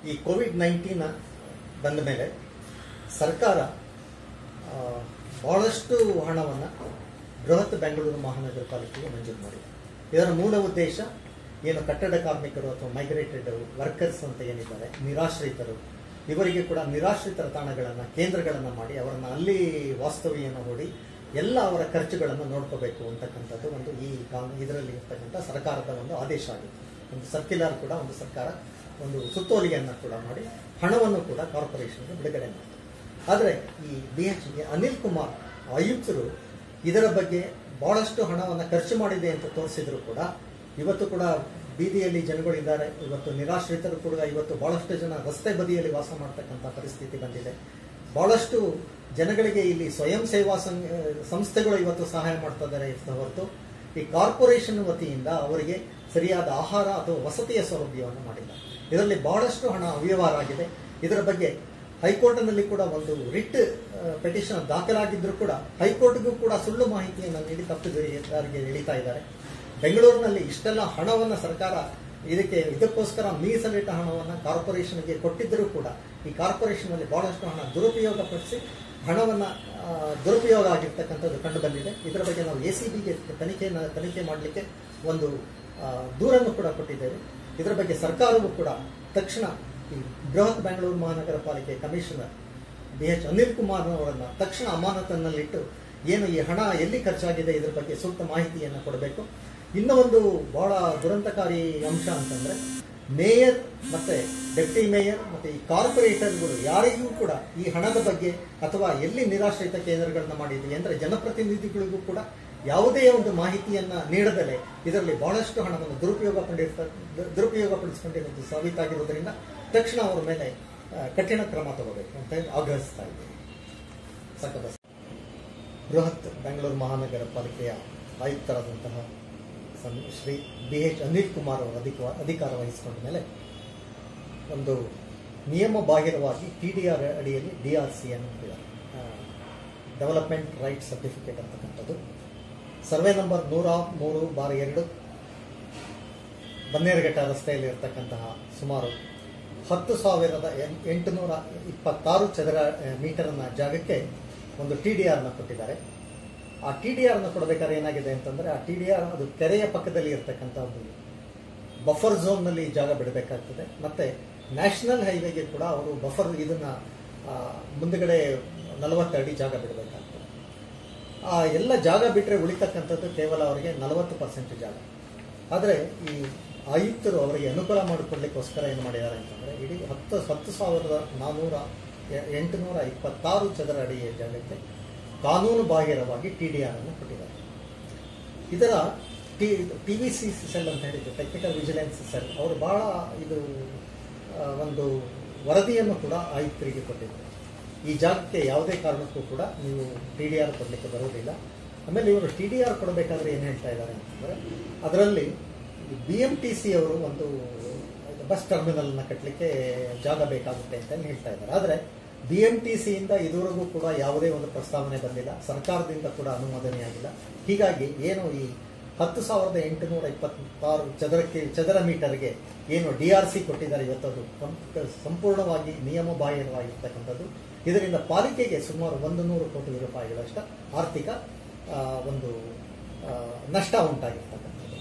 ಈ Covid nineteen ಬಂದ ಮೇಲೆ ಸರ್ಕಾರ ಆ, ಬಹಳಷ್ಟು ಹಣವನ್ನು ಬೃಹತ್ ಬೆಂಗಳೂರು ಮಹಾನಗರ ಪಾಲಿಕೆಗೆ ಮಂಜೂರು ಮಾಡಿದೆ ಇದರ ಮೂಲ ಉದ್ದೇಶ ಏನು ಕಟ್ಟಡ ಕಾರ್ಮಿಕರು ಅಥವಾ ಮೈಗ್ರೇಟೆಡ್ ವರ್ಕರ್ಸ್ ಅಂತ ಏನಿದ್ದಾರೆ ನಿರಾಶ್ರಿತರು ಇವರಿಗೆ ಕೂಡ ನಿರಾಶ್ರಿತರ ತಾಣಗಳನ್ನು ಕೇಂದ್ರಗಳನ್ನು ಮಾಡಿ ಅವರನ್ನು ಅಲ್ಲಿ ವಾಸ್ತವ್ಯವನ್ನು ಹೂಡಿ ಎಲ್ಲ ಅವರ ಖರ್ಚುಗಳನ್ನು ನೋಡ್ಕೋಬೇಕು ಅಂತಕ್ಕಂಥದ್ದು ಒಂದು ಈ ಕಾನೂನು ಇದರಲ್ಲಿ ಇರ್ತಕ್ಕಂಥ ಸರ್ಕಾರದ ಒಂದು ಆದೇಶ ಆಗಿದೆ ಒಂದು ಸರ್ಕ್ಯುಲರ್ ಕೂಡ ಒಂದು ಸರ್ಕಾರ ಒಂದು ಸುತ್ತೋಲೆಯನ್ನು ಕೂಡ ಮಾಡಿ ಹಣವನ್ನು ಕೂಡ ಕಾರ್ಪೊರೇಷನ್ಗೆ ಬಿಡುಗಡೆ ಮಾಡಿದೆ ಆದರೆ ಈ ಬಿ ಎಚ್ ಅನಿಲ್ ಕುಮಾರ್ ಆಯುಕ್ತರು ಇದರ ಬಗ್ಗೆ ಬಹಳಷ್ಟು ಹಣವನ್ನು ಖರ್ಚು ಮಾಡಿದೆ ಅಂತ ತೋರಿಸಿದ್ರು ಕೂಡ ಇವತ್ತು ಕೂಡ ಬೀದಿಯಲ್ಲಿ ಜನಗಳಿದ್ದಾರೆ ಇವತ್ತು ನಿರಾಶ್ರಿತರು ಕೂಡ ಇವತ್ತು ಬಹಳಷ್ಟು ಜನ ರಸ್ತೆ ಬದಿಯಲ್ಲಿ ವಾಸ ಮಾಡ್ತಕ್ಕಂಥ ಪರಿಸ್ಥಿತಿ ಬಂದಿದೆ ಬಹಳಷ್ಟು ಜನಗಳಿಗೆ ಇಲ್ಲಿ ಸ್ವಯಂ ಸೇವಾ ಸಂ- ಸಂಸ್ಥೆಗಳು ಇವತ್ತು ಸಹಾಯ ಮಾಡ್ತಾ ಇದ್ದಾರೆ ಹೊರತು ಈ ಕಾರ್ಪೊರೇಷನ್ ವತಿಯಿಂದ ಅವರಿಗೆ ಸರಿಯಾದ ಆಹಾರ ಅಥವಾ ವಸತಿಯ ಸೌಲಭ್ಯವನ್ನು ಮಾಡಿಲ್ಲ ಇದರಲ್ಲಿ ಬಹಳಷ್ಟು ಹಣ ಅವ್ಯವಹಾರ ಆಗಿದೆ ಇದರ ಬಗ್ಗೆ ಹೈಕೋರ್ಟ್ನಲ್ಲಿ ಕೂಡ ಒಂದು ರಿಟ್ ಪೆಟಿಷನ್ ದಾಖಲಾಗಿದ್ದರೂ ಕೂಡ ಹೈಕೋರ್ಟ್ಗೂ ಕೂಡ ಸುಳ್ಳು ಮಾಹಿತಿಯನ್ನು ನೀಡಿ ತಪ್ಪಿದಾರಿಗೆ ಎಳಿತಾ ಇದ್ದಾರೆ ಬೆಂಗಳೂರಿನಲ್ಲಿ ಇಷ್ಟೆಲ್ಲ ಹಣವನ್ನು ಸರ್ಕಾರ ಇದಕ್ಕೆ ಇದಕ್ಕೋಸ್ಕರ ಮೀಸಲಿಟ್ಟ ಹಣವನ್ನು ಕಾರ್ಪೊರೇಷನ್ಗೆ ಕೊಟ್ಟಿದ್ದರೂ ಕೂಡ ಈ ಕಾರ್ಪೊರೇಷನ್ನಲ್ಲಿ ಬಹಳಷ್ಟು ಹಣ ದುರುಪಯೋಗಪಡಿಸಿ ಹಣವನ್ನು ದುರುಪಯೋಗ ಆಗಿರ್ತಕ್ಕಂಥದ್ದು ಕಂಡು ಬಂದಿದೆ ಇದರ ಬಗ್ಗೆ ನಾವು ಎ ಸಿ ಬಿಗೆ ತನಿಖೆಯನ್ನು ತನಿಖೆ ಮಾಡಲಿಕ್ಕೆ ಒಂದು ಆ, ದೂರನ್ನು ಕೂಡ ಕೊಟ್ಟಿದ್ದೇವೆ ಇದರ ಬಗ್ಗೆ ಸರ್ಕಾರವು ಕೂಡ ತಕ್ಷಣ ಈ ಬೃಹತ್ Bengaluru Mahanagara Palike commissioner B H Anil Kumar ಅವರನ್ನ ತಕ್ಷಣ ಅಮಾನತನಲ್ಲಿಟ್ಟು ಏನು ಈ ಹಣ ಎಲ್ಲಿ ಖರ್ಚಾಗಿದೆ ಇದರ ಬಗ್ಗೆ ಸೂಕ್ತ ಮಾಹಿತಿಯನ್ನು ಕೊಡಬೇಕು ಇನ್ನೂ ಒಂದು ಬಹಳ ದುರಂತಕಾರಿ ಅಂಶ ಅಂತಂದ್ರೆ ಮೇಯರ್ ಮತ್ತೆ ಡೆಪ್ಟಿ ಮೇಯರ್ ಮತ್ತೆ ಈ ಕಾರ್ಪೊರೇಟರ್ಗಳು ಯಾರಿಗೂ ಕೂಡ ಈ ಹಣದ ಬಗ್ಗೆ ಅಥವಾ ಎಲ್ಲಿ ನಿರಾಶ್ರಿತ ಕೇಂದ್ರಗಳನ್ನ ಮಾಡಿದ್ವಿ ಅಂದ್ರೆ ಜನಪ್ರತಿನಿಧಿಗಳಿಗೂ ಕೂಡ ಯಾವುದೇ ಒಂದು ಮಾಹಿತಿಯನ್ನ ನೀಡದಲೆ ಇದರಲ್ಲಿ ಬಹಳಷ್ಟು ಹಣವನ್ನು ದುರುಪಯೋಗ ಪಡಿರ್ತಾರೆ ದುರುಪಯೋಗ ಪಡಿಸಿಕೊಂಡಿರುವುದು ಸಾಬೀತಾಗಿರುವುದರಿಂದ ತಕ್ಷಣ ಅವರ ಮೇಲೆ ಆ, ಕಠಿಣ ಕ್ರಮ ತಗೋಬೇಕು ಅಂತ ಹೇಳಿ ಆಗ್ರಹಿಸ್ತಾ ಇದ್ದೀನಿ ಸಾಕಪ್ಪ ಬೃಹತ್ ಬೆಂಗಳೂರು ಮಹಾನಗರ ಪಾಲಿಕೆಯ ಆಯುಕ್ತರಾದಂತಹ ಸಂ- ಶ್ರೀ ಬಿ ಎಚ್ ಅನಿಲ್ ಕುಮಾರ್ ಅವರು ಅಧಿಕ ಅಧಿಕಾರ ವಹಿಸಿಕೊಂಡ ಮೇಲೆ ಒಂದು ನಿಯಮ ಬಾಹಿರವಾಗಿ ಟಿ ಡಿ ಆರ್ ಅಡಿಯಲ್ಲಿ ಡಿ ಆರ್ ಸಿ ಅನ್ನು ಕೊಟ್ಟಿದ್ದಾರೆ ಡೆವಲಪ್ಮೆಂಟ್ ರೈಟ್ ಸರ್ಟಿಫಿಕೇಟ್ ಅಂತಕ್ಕಂಥದ್ದು ಸರ್ವೆ ನಂಬರ್ ನೂರ ಮೂರು ಬಾರ್ ಎರಡು ಬನ್ನೇರುಘಟ್ಟ ರಸ್ತೆಯಲ್ಲಿ ಇರತಕ್ಕಂತಹ ಸುಮಾರು ಹತ್ತು ಸಾವಿರದ ಎಂ- ಎಂಟುನೂರ ಇಪ್ಪತ್ತಾರು ಚದರ ಆ, ಮೀಟರ್ನ ಜಾಗಕ್ಕೆ ಒಂದು ಟಿ ಡಿ ಆರ್ನ ಕೊಟ್ಟಿದ್ದಾರೆ ಆ ಟಿ ಡಿ ಆರ್ನ ಕೊಡಬೇಕಾದ್ರೆ ಏನಾಗಿದೆ ಅಂತಂದ್ರೆ ಆ ಟಿ ಡಿ ಆರ್ ಅದು ಕೆರೆಯ ಪಕ್ಕದಲ್ಲಿ ಇರತಕ್ಕಂಥ ಒಂದು ಬಫರ್ ಝೋನ್ನಲ್ಲಿ ಜಾಗ ಬಿಡಬೇಕಾಗ್ತದೆ ಮತ್ತೆ ನ್ಯಾಷನಲ್ ಹೈವೇಗೆ ಕೂಡ ಅವರು ಬಫರ್ ಇದನ್ನ ಆ, ಮುಂದುಗಡೆ ನಲವತ್ತು ಅಡಿ ಜಾಗ ಬಿಡಬೇಕಾಗ್ತದೆ ಆ ಎಲ್ಲ ಜಾಗ ಬಿಟ್ಟರೆ ಉಳಿತಕ್ಕಂಥದ್ದು ಕೇವಲ ಅವರಿಗೆ ನಲವತ್ತು ಪರ್ಸೆಂಟ್ ಜಾಗ ಆದರೆ ಈ ಆಯುಕ್ತರು ಅವರಿಗೆ ಅನುಕೂಲ ಮಾಡಿಕೊಡ್ಲಿಕ್ಕೋಸ್ಕರ ಏನು ಮಾಡಿದ್ದಾರೆ ಅಂತಂದರೆ ಇಡೀ ಹತ್ತು ಹತ್ತು ಸಾವಿರದ ನಾನ್ನೂರ ಎ- ಎಂಟುನೂರ ಇಪ್ಪತ್ತಾರು ಚದರ ಅಡಿಯ ಜಾಗಕ್ಕೆ ಕಾನೂನು ಬಾಹಿರವಾಗಿ ಟಿ ಡಿ ಆರ್ ಅನ್ನು ಕೊಟ್ಟಿದ್ದಾರೆ ಇದರ T T V C cell ಅಂತ ಹೇಳಿದ್ದು ಟೆಕ್ನಿಕಲ್ ವಿಜಿಲೆನ್ಸ್ ಸೆಲ್ ಅವರು ಬಹಳ ಇದು ಆ, ಒಂದು ವರದಿಯನ್ನು ಕೂಡ ಆಯುಕ್ತರಿಗೆ ಕೊಟ್ಟಿದ್ದಾರೆ ಈ ಜಾಗಕ್ಕೆ ಯಾವುದೇ ಕಾರಣಕ್ಕೂ ಕೂಡ ನೀವು ಟಿ ಡಿ ಆರ್ ಕೊಡಲಿಕ್ಕೆ ಬರೋದಿಲ್ಲ ಆಮೇಲೆ ಇವರು ಟಿ ಡಿ ಆರ್ ಕೊಡಬೇಕಾದ್ರೆ ಏನು ಹೇಳ್ತಾ ಇದ್ದಾರೆ ಅಂತಂದರೆ ಅದರಲ್ಲಿ ಬಿ ಎಂ ಟಿ ಸಿ ಅವರು ಒಂದು ಬಸ್ ಟರ್ಮಿನಲ್ನ ಕಟ್ಟಲಿಕ್ಕೆ ಜಾಗ ಬೇಕಾಗುತ್ತೆ ಅಂತ ಹೇಳ್ತಾ ಇದ್ದಾರೆ ಆದರೆ ಬಿ ಎಂ ಟಿ ಸಿಯಿಂದ ಇದುವರೆಗೂ ಕೂಡ ಯಾವುದೇ ಒಂದು ಪ್ರಸ್ತಾವನೆ ಬಂದಿಲ್ಲ ಸರ್ಕಾರದಿಂದ ಕೂಡ ಅನುಮೋದನೆ ಆಗಿಲ್ಲ ಹೀಗಾಗಿ ಏನು ಈ ಹತ್ತು ಸಾವಿರದ ಎಂಟುನೂರ ಇಪ್ಪತ್ತಾರು ಚದರಕ್ಕೆ ಚದರ ಮೀಟರ್ಗೆ ಏನು ಡಿ ಆರ್ ಸಿ ಕೊಟ್ಟಿದ್ದಾರೆ ಇವತ್ತದು ಕಂ- ಸಂಪೂರ್ಣವಾಗಿ ನಿಯಮ ಬಾಹಿರವಾಗಿರ್ತಕ್ಕಂಥದ್ದು ಇದರಿಂದ ಪಾಲಿಕೆಗೆ ಸುಮಾರು ಒಂದು ನೂರು ಕೋಟಿ ರೂಪಾಯಿಗಳಷ್ಟ ಆರ್ಥಿಕ ಆ, ಒಂದು ಆ, ನಷ್ಟ ಉಂಟಾಗಿರ್ತಕ್ಕಂಥದ್ದು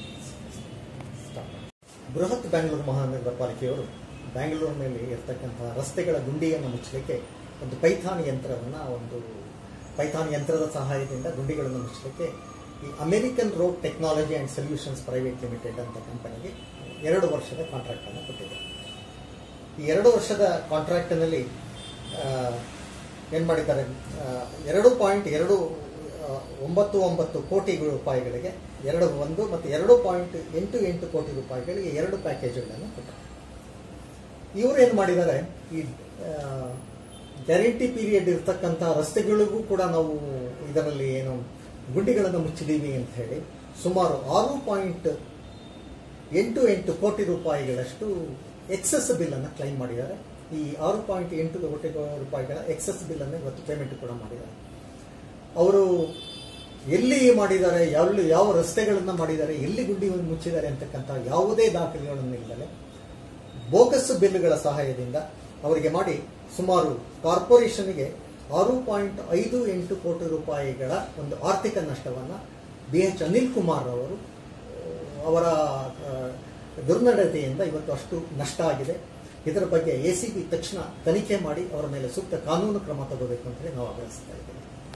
ಬೃಹತ್ ಬೆಂಗಳೂರು ಮಹಾನಗರ ಪಾಲಿಕೆಯವರು ಬೆಂಗಳೂರಿನಲ್ಲಿ ಇರ್ತಕ್ಕಂತಹ ರಸ್ತೆಗಳ ಗುಂಡಿಯನ್ನು ಮುಚ್ಚಲಿಕ್ಕೆ ಒಂದು ಪೈಥಾನ್ ಯಂತ್ರವನ್ನು ಒಂದು ಪೈಥಾನ್ ಯಂತ್ರದ ಸಹಾಯದಿಂದ ಗುಂಡಿಗಳನ್ನು ಮುಚ್ಚಲಿಕ್ಕೆ ಈ American road technology and solutions private limited ಅಂತ ಕಂಪನಿಗೆ ಎರಡು ವರ್ಷದ ಕಾಂಟ್ರಾಕ್ಟನ್ನು ಕೊಟ್ಟಿದೆ ಈ ಎರಡು ವರ್ಷದ ಕಾಂಟ್ರಾಕ್ಟ್ನಲ್ಲಿ ಏನು ಮಾಡಿದ್ದಾರೆ ಆ, ಎರಡು ಪಾಯಿಂಟ್ ಎರಡು ಆ, ಒಂಬತ್ತು ಒಂಬತ್ತು ಕೋಟಿ ರೂಪಾಯಿಗಳಿಗೆ ಎರಡು ಒಂದು ಮತ್ತು ಎರಡು ಪಾಯಿಂಟ್ ಎಂಟು ಎಂಟು ಕೋಟಿ ರೂಪಾಯಿಗಳಿಗೆ ಎರಡು ಪ್ಯಾಕೇಜುಗಳನ್ನು ಕೊಟ್ಟರು ಇವರು ಏನು ಮಾಡಿದ್ದಾರೆ ಈ ಗ್ಯಾರಂಟಿ ಪೀರಿಯಡ್ ಇರ್ತಕ್ಕಂಥ ರಸ್ತೆಗಳಿಗೂ ಕೂಡ ನಾವು ಇದರಲ್ಲಿ ಏನು ಗುಂಡಿಗಳನ್ನು ಮುಚ್ಚಿದೀವಿ ಅಂತ ಹೇಳಿ ಸುಮಾರು ಆರು ಪಾಯಿಂಟ್ ಎಂಟು ಎಂಟು ಕೋಟಿ ರೂಪಾಯಿಗಳಷ್ಟು ಎಕ್ಸೆಸ್ ಬಿಲ್ ಅನ್ನು ಕ್ಲೈಮ್ ಮಾಡಿದ್ದಾರೆ ಈ ಆರು ಪಾಯಿಂಟ್ ಎಂಟು ಕೋಟಿ ರೂಪಾಯಿಗಳ ಎಕ್ಸೆಸ್ ಬಿಲ್ ಅನ್ನು ಇವತ್ತು ಪೇಮೆಂಟ್ ಕೂಡ ಮಾಡಿದ್ದಾರೆ ಅವರು ಎಲ್ಲಿ ಮಾಡಿದ್ದಾರೆ ಯಾವ ಯಾವ ರಸ್ತೆಗಳನ್ನ ಮಾಡಿದ್ದಾರೆ ಎಲ್ಲಿ ಗುಂಡಿ ಮುಚ್ಚಿದ್ದಾರೆ ಅಂತಕ್ಕಂಥ ಯಾವುದೇ ದಾಖಲೆಗಳನ್ನು ಇಲ್ಲದೆ ಬೋಗಸ್ ಬಿಲ್ಗಳ ಸಹಾಯದಿಂದ ಅವರಿಗೆ ಮಾಡಿ ಸುಮಾರು ಕಾರ್ಪೊರೇಷನ್ಗೆ ಆರು ಪಾಯಿಂಟ್ ಐದು ಎಂಟು ಕೋಟಿ ರೂಪಾಯಿಗಳ ಒಂದು ಆರ್ಥಿಕ ನಷ್ಟವನ್ನು ಬಿ ಎಚ್ ಅನಿಲ್ ಕುಮಾರ್ ಅವರು ಅವರ ಆ, ದುರ್ನಡತೆಯಿಂದ ಇವತ್ತು ಅಷ್ಟು ನಷ್ಟ ಆಗಿದೆ ಇದರ ಬಗ್ಗೆ ಎ ಸಿ ಬಿ ತಕ್ಷಣ ತನಿಖೆ ಮಾಡಿ ಅವರ ಮೇಲೆ ಸೂಕ್ತ ಕಾನೂನು ಕ್ರಮ ತಗೋಬೇಕು ಅಂತ ಹೇಳಿ ನಾವು ಆಗ್ರಹಿಸ್ತಾ ಇದ್ದೇವೆ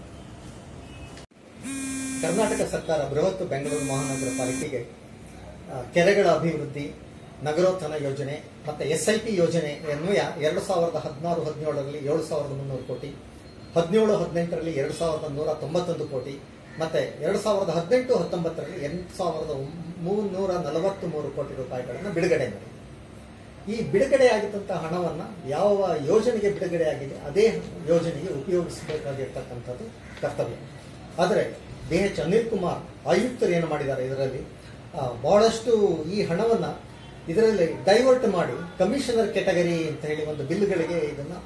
ಕರ್ನಾಟಕ ಸರ್ಕಾರ ಬೃಹತ್ ಬೆಂಗಳೂರು ಮಹಾನಗರ ಪಾಲಿಕೆಗೆ ಆ, ಕೆರೆಗಳ ಅಭಿವೃದ್ಧಿ ನಗರೋತ್ಥಾನ ಯೋಜನೆ ಮತ್ತೆ ಎಸ್ ಐ ಪಿ ಯೋಜನೆ ಅನ್ವಯ ಎರಡು ಸಾವಿರದ ಹದಿನಾರು ಹದಿನೇಳರಲ್ಲಿ ಏಳು ಸಾವಿರದ ಮುನ್ನೂರು ಕೋಟಿ ಹದಿನೇಳು ಹದಿನೆಂಟರಲ್ಲಿ ಎರಡು ಸಾವಿರದ ನೂರ ತೊಂಬತ್ತೊಂದು ಕೋಟಿ ಮತ್ತೆ ಎರಡು ಸಾವಿರದ ಹದಿನೆಂಟು ಹತ್ತೊಂಬತ್ತರಲ್ಲಿ ಎಂಟು ಸಾವಿರದ ಮುನ್ನೂರ ನಲವತ್ತು ಮೂರು ಕೋಟಿ ರೂಪಾಯಿಗಳನ್ನು ಬಿಡುಗಡೆ ಮಾಡಿದೆ ಈ ಬಿಡುಗಡೆಯಾಗಿದ್ದಂತಹ ಹಣವನ್ನು ಯಾವ ಯೋಜನೆಗೆ ಬಿಡುಗಡೆಯಾಗಿದೆ ಅದೇ ಯೋಜನೆಗೆ ಉಪಯೋಗಿಸಬೇಕಾಗಿರ್ತಕ್ಕಂಥದ್ದು ಕರ್ತವ್ಯ ಆದರೆ ಡಿ ಎಚ್ ಅನಿಲ್ ಕುಮಾರ್ ಆಯುಕ್ತರು ಏನು ಮಾಡಿದ್ದಾರೆ ಇದರಲ್ಲಿ ಆ, ಬಹಳಷ್ಟು ಈ ಹಣವನ್ನು ಇದರಲ್ಲಿ ಡೈವರ್ಟ್ ಮಾಡಿ ಕಮಿಷನರ್ ಕೆಟಗರಿ ಅಂತ ಹೇಳಿ ಒಂದು ಬಿಲ್ಗಳಿಗೆ ಇದನ್ನು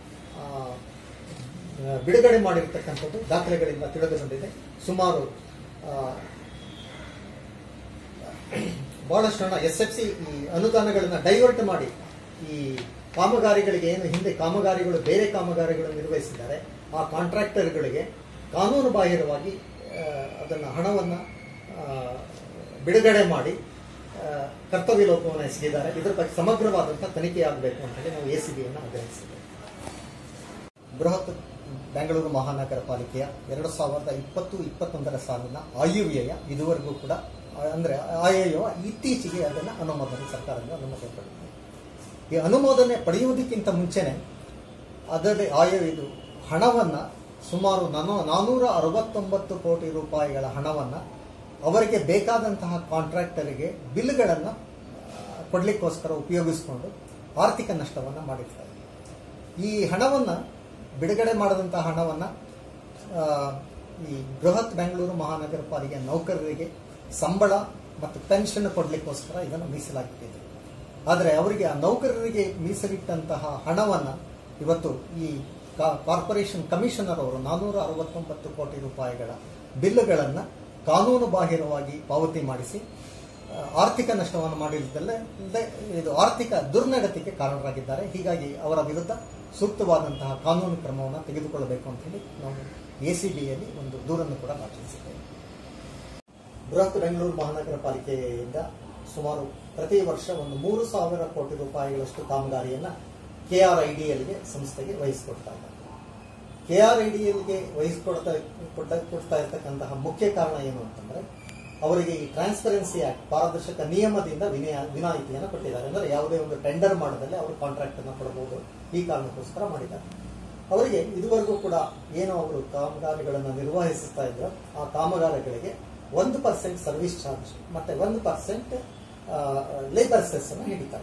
ಬಿಡುಗಡೆ ಮಾಡಿರ್ತಕ್ಕಂಥದ್ದು ದಾಖಲೆಗಳಿಂದ ತಿಳಿದು ಬಂದಿದೆ ಸುಮಾರು ಆ, ಬಹಳಷ್ಟು ಹಣ ಎಸ್ ಎಫ್ ಸಿ ಈ ಅನುದಾನಗಳನ್ನು ಡೈವರ್ಟ್ ಮಾಡಿ ಈ ಕಾಮಗಾರಿಗಳಿಗೆ ಏನು ಹಿಂದೆ ಕಾಮಗಾರಿಗಳು ಬೇರೆ ಕಾಮಗಾರಿಗಳು ನಿರ್ವಹಿಸಿದ್ದಾರೆ ಆ ಕಾಂಟ್ರಾಕ್ಟರ್ಗಳಿಗೆ ಕಾನೂನು ಬಾಹಿರವಾಗಿ ಆ, ಅದನ್ನ ಹಣವನ್ನು ಬಿಡುಗಡೆ ಮಾಡಿ ಆ, ಕರ್ತವ್ಯ ಲೋಪವನ್ನು ಎಸಗಿದ್ದಾರೆ ಇದರ ಬಗ್ಗೆ ಸಮಗ್ರವಾದಂಥ ತನಿಖೆ ಆಗಬೇಕು ಅಂತ ಹೇಳಿ ನಾವು ಎ ಸಿ ಬಿಯನ್ನು ಆಗ್ರಹಿಸಿದ್ದೇವೆ ಬೃಹತ್ ಬೆಂಗಳೂರು ಮಹಾನಗರ ಪಾಲಿಕೆಯ ಎರಡು ಸಾವಿರದ ಇಪ್ಪತ್ತು ಇಪ್ಪತ್ತೊಂದರ ಸಾಲಿನ ಆಯುವ್ಯಯ ಇದುವರೆಗೂ ಕೂಡ ಆ, ಅಂದ್ರೆ ಆಯವ್ಯಯ ಇತ್ತೀಚೆಗೆ ಅದನ್ನು ಅನುಮೋದನೆ ಸರ್ಕಾರದಿಂದ ಅನುಮೋದನೆ ಪಡೆದಿದೆ ಈ ಅನುಮೋದನೆ ಪಡೆಯುವುದಕ್ಕಿಂತ ಮುಂಚೆನೆ ಅದರಲ್ಲಿ ಆಯವ್ಯ ಇದು ಹಣವನ್ನು ಸುಮಾರು ನಾನು ನಾನೂರ ಅರವತ್ತೊಂಬತ್ತು ಕೋಟಿ ರೂಪಾಯಿಗಳ ಹಣವನ್ನು ಅವರಿಗೆ ಬೇಕಾದಂತಹ ಕಾಂಟ್ರಾಕ್ಟರಿಗೆ ಬಿಲ್ಗಳನ್ನು ಕೊಡಲಿಕ್ಕೋಸ್ಕರ ಉಪಯೋಗಿಸಿಕೊಂಡು ಆರ್ಥಿಕ ನಷ್ಟವನ್ನು ಮಾಡಿರ್ತಾರೆ ಈ ಹಣವನ್ನು ಬಿಡುಗಡೆ ಮಾಡಿದಂತಹ ಹಣವನ್ನು ಈ ಬೃಹತ್ ಬೆಂಗಳೂರು ಮಹಾನಗರ ಪಾಲಿಕೆ ನೌಕರರಿಗೆ ಸಂಬಳ ಮತ್ತು ಪೆನ್ಷನ್ ಕೊಡಲಿಕ್ಕೋಸ್ಕರ ಇದನ್ನು ಮೀಸಲಾಗಿಟ್ಟಿದೆ ಆದರೆ ಅವರಿಗೆ ಆ ನೌಕರರಿಗೆ ಮೀಸಲಿಟ್ಟಂತಹ ಹಣವನ್ನು ಇವತ್ತು ಈ ಕಾ- ಕಾರ್ಪೊರೇಷನ್ ಕಮಿಷನರ್ ಅವರು ನಾನೂರ ಅರವತ್ತೊಂಬತ್ತು ಕೋಟಿ ರೂಪಾಯಿಗಳ ಬಿಲ್ಗಳನ್ನು ಕಾನೂನು ಬಾಹಿರವಾಗಿ ಪಾವತಿ ಮಾಡಿಸಿ ಆ, ಆರ್ಥಿಕ ನಷ್ಟವನ್ನು ಮಾಡಿದ್ದಲ್ಲೇ ಇಲ್ಲದೆ ಇದು ಆರ್ಥಿಕ ದುರ್ನಡತೆಗೆ ಕಾರಣರಾಗಿದ್ದಾರೆ ಹೀಗಾಗಿ ಅವರ ವಿರುದ್ಧ ಸೂಕ್ತವಾದಂತಹ ಕಾನೂನು ಕ್ರಮವನ್ನು ತೆಗೆದುಕೊಳ್ಳಬೇಕು ಅಂತ ಹೇಳಿ ನಾವು ಎ ಸಿ ಬಿಯಲ್ಲಿ ಒಂದು ದೂರನ್ನು ಕೂಡ ದಾಖಲಿಸಿದ್ದೇವೆ ಬೃಹತ್ ಬೆಂಗಳೂರು ಮಹಾನಗರ ಪಾಲಿಕೆಯಿಂದ ಸುಮಾರು ಪ್ರತಿ ವರ್ಷ ಒಂದು ಮೂರು ಸಾವಿರ ಕೋಟಿ ರೂಪಾಯಿಗಳಷ್ಟು ಕಾಮಗಾರಿಯನ್ನ ಕೆ ಆರ್ ಐ ಡಿ ಎಲ್ಗೆ ಸಂಸ್ಥೆಗೆ ವಹಿಸಿಕೊಡ್ತಾ ಇದ್ದಾರೆ ಕೆ ಆರ್ ಐ ಡಿ ಎಲ್ಗೆ ವಹಿಸಿಕೊಡ್ತಾ ಕೊಡ್ತಾ ಕೊಡ್ತಾ ಇರ್ತಕ್ಕಂತಹ ಮುಖ್ಯ ಕಾರಣ ಏನು ಅಂತಂದ್ರೆ ಅವರಿಗೆ ಈ ಟ್ರಾನ್ಸ್ಪರೆನ್ಸಿ ಆಕ್ಟ್ ಪಾರದರ್ಶಕ ನಿಯಮದಿಂದ ವಿನಯ ವಿನಾಯಿತಿಯನ್ನು ಕೊಟ್ಟಿದ್ದಾರೆ ಅಂದ್ರೆ ಯಾವುದೇ ಒಂದು ಟೆಂಡರ್ ಮಾಡದಲ್ಲಿ ಅವರು ಕಾಂಟ್ರಾಕ್ಟ್ ಅನ್ನು ಕೊಡಬಹುದು ಈ ಕಾರಣಕ್ಕೋಸ್ಕರ ಮಾಡಿದ್ದಾರೆ ಅವರಿಗೆ ಇದುವರೆಗೂ ಕೂಡ ಏನು ಅವರು ಕಾಮಗಾರಿಗಳನ್ನು ನಿರ್ವಹಿಸುತ್ತಾ ಇದ್ರು ಆ ಕಾಮಗಾರಿಗಳಿಗೆ ಒಂದು ಪರ್ಸೆಂಟ್ ಸರ್ವಿಸ್ ಚಾರ್ಜ್ ಮತ್ತೆ ಒಂದು ಪರ್ಸೆಂಟ್ ಲೇಬರ್ ಸೆಸ್ ಅನ್ನು ಹಿಡಿತಾರೆ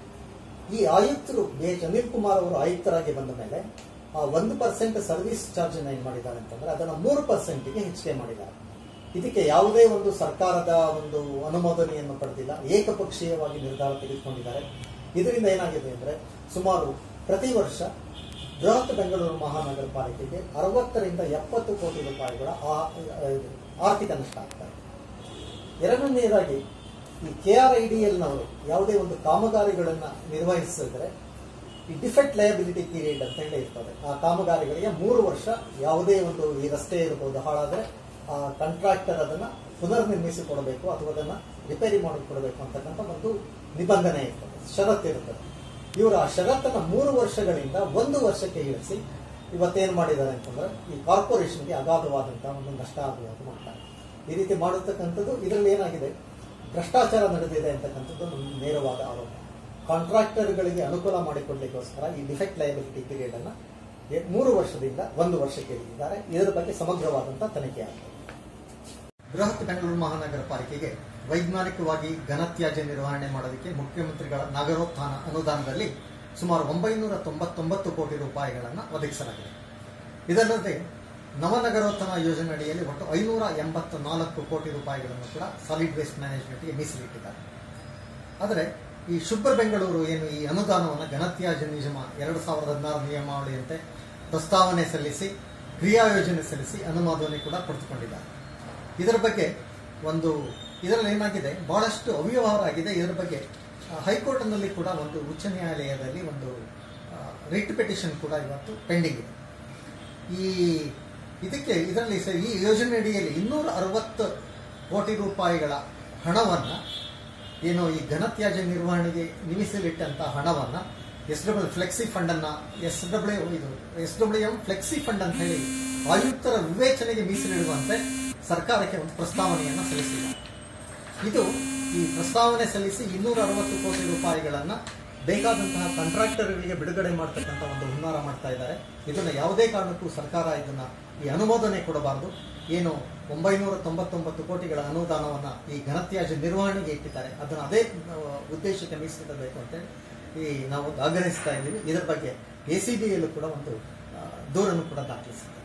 ಈ ಆಯುಕ್ತರು ಬಿ ಎಚ್ ಅನಿಲ್ ಕುಮಾರ್ ಅವರು ಆಯುಕ್ತರಾಗಿ ಬಂದ ಮೇಲೆ ಆ ಒಂದು ಪರ್ಸೆಂಟ್ ಸರ್ವಿಸ್ ಚಾರ್ಜ್ ಅನ್ನು ಏನ್ ಮಾಡಿದ್ದಾರೆ ಅಂತಂದ್ರೆ ಅದನ್ನು ಮೂರು ಪರ್ಸೆಂಟ್ಗೆ ಹೆಚ್ಚಿಗೆ ಮಾಡಿದ್ದಾರೆ ಇದಕ್ಕೆ ಯಾವುದೇ ಒಂದು ಸರ್ಕಾರದ ಒಂದು ಅನುಮೋದನೆಯನ್ನು ಪಡೆದಿಲ್ಲ ಏಕಪಕ್ಷೀಯವಾಗಿ ನಿರ್ಧಾರ ತೆಗೆದುಕೊಂಡಿದ್ದಾರೆ ಇದರಿಂದ ಏನಾಗಿದೆ ಅಂದ್ರೆ ಸುಮಾರು ಪ್ರತಿ ವರ್ಷ ಬೃಹತ್ ಬೆಂಗಳೂರು ಮಹಾನಗರ ಪಾಲಿಕೆಗೆ ಅರವತ್ತರಿಂದ ಎಪ್ಪತ್ತು ಕೋಟಿ ರೂಪಾಯಿಗಳ ಆ- ಆ- ಆರ್ಥಿಕ ನಷ್ಟ ಆಗ್ತಾರೆ ಎರಡನೆಯದಾಗಿ ಈ ಕೆ ಆರ್ ಐ ಡಿ ಎಲ್ನವರು ಯಾವುದೇ ಒಂದು ಕಾಮಗಾರಿಗಳನ್ನು ನಿರ್ವಹಿಸಿದ್ರೆ ಈ ಡಿಫೆಕ್ಟ್ ಲಯಬಿಲಿಟಿ ಪೀರಿಯಡ್ ಅಂತ ಹೇಳಿ ಇರ್ತದೆ ಆ ಕಾಮಗಾರಿಗಳಿಗೆ ಮೂರು ವರ್ಷ ಯಾವುದೇ ಒಂದು ಈ ರಸ್ತೆ ಇರಬಹುದು ಹಾಳಾದ್ರೆ ಆ ಕಾಂಟ್ರಾಕ್ಟರ್ ಅದನ್ನ ಪುನರ್ ನಿರ್ಮಿಸಿ ಕೊಡಬೇಕು ಅಥವಾ ಅದನ್ನ ರಿಪೇರಿ ಮಾಡಿ ಕೊಡಬೇಕು ಅಂತಕ್ಕಂಥ ಒಂದು ನಿಬಂಧನೆ ಇರ್ತದೆ ಷರತ್ತು ಇರ್ತದೆ ಇವರು ಆ ಷರತ್ತನ್ನ ಮೂರು ವರ್ಷಗಳಿಂದ ಒಂದು ವರ್ಷಕ್ಕೆ ಇಳಿಸಿ ಇವತ್ತೇನು ಮಾಡಿದ್ದಾರೆ ಅಂತಂದ್ರೆ ಈ ಕಾರ್ಪೊರೇಷನ್ಗೆ ಅಗಾಧವಾದಂತಹ ಒಂದು ನಷ್ಟ ಆಗುವಂತೆ ಮಾಡ್ತಾರೆ ಈ ರೀತಿ ಮಾಡತಕ್ಕಂಥದ್ದು ಇದರಲ್ಲಿ ಏನಾಗಿದೆ ಭ್ರಷ್ಟಾಚಾರ ನಡೆದಿದೆ ಅಂತಕ್ಕಂಥದ್ದು ನಮ್ಮ ನೇರವಾದ ಆರೋಪ ಕಾಂಟ್ರಾಕ್ಟರ್ಗಳಿಗೆ ಅನುಕೂಲ ಮಾಡಿಕೊಡ್ಲಿಕ್ಕೋಸ್ಕರ ಈ ಡಿಫೆಕ್ಟ್ ಲಯಬಿಲಿಟಿ ಪೀರಿಯಡ್ ಅನ್ನ ಎ- ಮೂರು ವರ್ಷದಿಂದ ಒಂದು ವರ್ಷಕ್ಕೆ ಇಳಿದಿದ್ದಾರೆ ಇದರ ಬಗ್ಗೆ ಸಮಗ್ರವಾದಂತಹ ತನಿಖೆ ಆಗ್ತದೆ ಬೃಹತ್ ಬೆಂಗಳೂರು ಮಹಾನಗರ ಪಾಲಿಕೆಗೆ ವೈಜ್ಞಾನಿಕವಾಗಿ ಘನತ್ಯಾಜ್ಯ ನಿರ್ವಹಣೆ ಮಾಡೋದಕ್ಕೆ ಮುಖ್ಯಮಂತ್ರಿಗಳ ನಗರೋತ್ಥಾನ ಅನುದಾನದಲ್ಲಿ ಸುಮಾರು ಒಂಬೈನೂರ ತೊಂಬತ್ತೊಂಬತ್ತು ಕೋಟಿ ರೂಪಾಯಿಗಳನ್ನು ಒದಗಿಸಲಾಗಿದೆ ಇದಲ್ಲದೆ ನವನಗರೋತ್ಥಾನ ಯೋಜನೆ ಅಡಿಯಲ್ಲಿ ಒಟ್ಟು ಐನೂರ ಎಂಬತ್ತ ನಾಲ್ಕು ಕೋಟಿ ರೂಪಾಯಿಗಳನ್ನು ಕೂಡ ಸಾಲಿಡ್ ವೇಸ್ಟ್ ಮ್ಯಾನೇಜ್ಮೆಂಟ್ಗೆ ಮೀಸಲಿಟ್ಟಿದ್ದಾರೆ ಆದರೆ ಈ ಶುಭ್ರ ಬೆಂಗಳೂರು ಏನು ಈ ಅನುದಾನವನ್ನು ಘನತ್ಯಾಜ್ಯ ನಿಯಮ ಎರಡು ಸಾವಿರದ ಹದಿನಾರು ನಿಯಮಾವಳಿಯಂತೆ ಪ್ರಸ್ತಾವನೆ ಸಲ್ಲಿಸಿ ಕ್ರಿಯಾ ಯೋಜನೆ ಸಲ್ಲಿಸಿ ಅನುಮೋದನೆ ಕೂಡ ಪಡೆದುಕೊಂಡಿದ್ದಾರೆ ಇದರ ಬಗ್ಗೆ ಒಂದು ಇದರಲ್ಲಿ ಏನಾಗಿದೆ ಬಹಳಷ್ಟು ಅವ್ಯವಹಾರ ಆಗಿದೆ ಇದರ ಬಗ್ಗೆ ಹೈಕೋರ್ಟ್ನಲ್ಲಿ ಕೂಡ ಒಂದು ಉಚ್ಚ ನ್ಯಾಯಾಲಯದಲ್ಲಿ ಒಂದು ರಿಟ್ ಪಿಟಿಷನ್ ಕೂಡ ಇವತ್ತು ಪೆಂಡಿಂಗ್ ಇದೆ ಈ ಇದಕ್ಕೆ ಇದರಲ್ಲಿ ಸ- ಈ ಯೋಜನೆ ಅಡಿಯಲ್ಲಿ ಇನ್ನೂರ ಅರವತ್ತು ಕೋಟಿ ರೂಪಾಯಿಗಳ ಹಣವನ್ನು ಏನು ಈ ಘನತ್ಯಾಜ್ಯ ನಿರ್ವಹಣೆಗೆ ನಿಮಿಸಲಿಟ್ಟಂತ ಹಣವನ್ನು ಎಸ್ ಡಬ್ಲ್ಯೂ ಫ್ಲೆಕ್ಸಿ ಫಂಡ್ ಅನ್ನ ಎಸ್ ಡಬ್ಲ್ಯೂ ಇದು S W M flexi fund ಅಂತ ಹೇಳಿ ಆಯುಕ್ತರ ವಿವೇಚನೆಗೆ ಮೀಸಲಿಡುವಂತೆ ಸರ್ಕಾರಕ್ಕೆ ಒಂದು ಪ್ರಸ್ತಾವನೆಯನ್ನು ಸಲ್ಲಿಸಿದ್ದಾರೆ ಇದು ಈ ಪ್ರಸ್ತಾವನೆ ಸಲ್ಲಿಸಿ ಇನ್ನೂರ ಅರವತ್ತು ಕೋಟಿ ರೂಪಾಯಿಗಳನ್ನ ಬೇಕಾದಂತಹ ಕಾಂಟ್ರಾಕ್ಟರ್ಗಳಿಗೆ ಬಿಡುಗಡೆ ಮಾಡ್ತಕ್ಕಂಥ ಒಂದು ಹುನ್ನಾರ ಮಾಡ್ತಾ ಇದ್ದಾರೆ ಇದನ್ನ ಯಾವುದೇ ಕಾರಣಕ್ಕೂ ಸರ್ಕಾರ ಇದನ್ನ ಈ ಅನುಮೋದನೆ ಕೊಡಬಾರದು ಏನು ಒಂಬೈನೂರ ತೊಂಬತ್ತೊಂಬತ್ತು ಕೋಟಿಗಳ ಅನುದಾನವನ್ನ ಈ ಘನತ್ಯಾಜ್ಯ ನಿರ್ವಹಣೆಗೆ ಇಟ್ಟಿದ್ದಾರೆ ಅದನ್ನ ಅದೇ ಆ, ಉದ್ದೇಶಕ್ಕೆ ಮೀಸಲಿಡಬೇಕು ಅಂತೇಳಿ ಈ ನಾವು ಆಗ್ರಹಿಸ್ತಾ ಇದ್ದೀವಿ ಇದರ ಬಗ್ಗೆ ಎ ಸಿ ಬಿಯಲ್ಲೂ ಕೂಡ ಒಂದು ಆ, ದೂರನ್ನು ಕೂಡ ದಾಖಲಿಸಿದ್ದಾರೆ